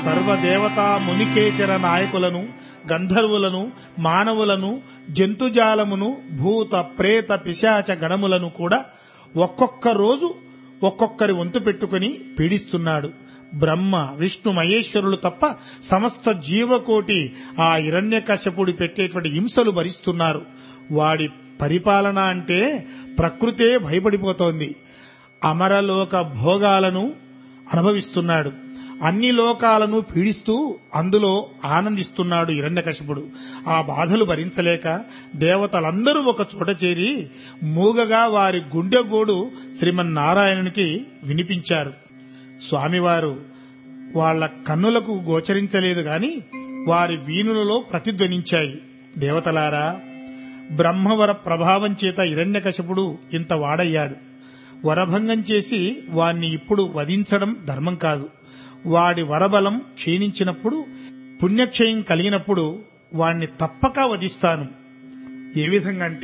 సర్వదేవతా మునికేచర నాయకులను గంధర్వులను మానవులను జంతుజాలమును భూత ప్రేత పిశాచ గణములను కూడా ఒక్కొక్క రోజు ఒక్కొక్కరి వంతు పెట్టుకుని పీడిస్తున్నాడు బ్రహ్మ విష్ణు మహేశ్వరులు తప్ప సమస్త జీవకోటి ఆ హిరణ్యకశపుడి పెట్టేటువంటి హింసలు భరిస్తున్నారు వాడి పరిపాలన అంటే ప్రకృతే భయపడిపోతోంది అమరలోక భోగాలను అనుభవిస్తున్నాడు అన్ని లోకాలను పీడిస్తూ అందులో ఆనందిస్తున్నాడు హిరణ్యకశిపుడు ఆ బాధలు భరించలేక దేవతలందరూ ఒక చోట చేరి మూగగా వారి గుండెగోడు శ్రీమన్నారాయణునికి వినిపించారు స్వామివారు వాళ్ళ కన్నులకు గోచరించలేదు గాని వారి వీణులలో ప్రతిధ్వనించాయి దేవతలారా బ్రహ్మవర ప్రభావం చేత హిరణ్యకశపుడు ఇంత వాడయ్యాడు వరభంగం చేసి వాణ్ణి ఇప్పుడు వధించడం ధర్మం కాదు వాడి వరబలం క్షీణించినప్పుడు పుణ్యక్షయం కలిగినప్పుడు వాణ్ణి తప్పక వధిస్తాను ఏ విధంగా అంటే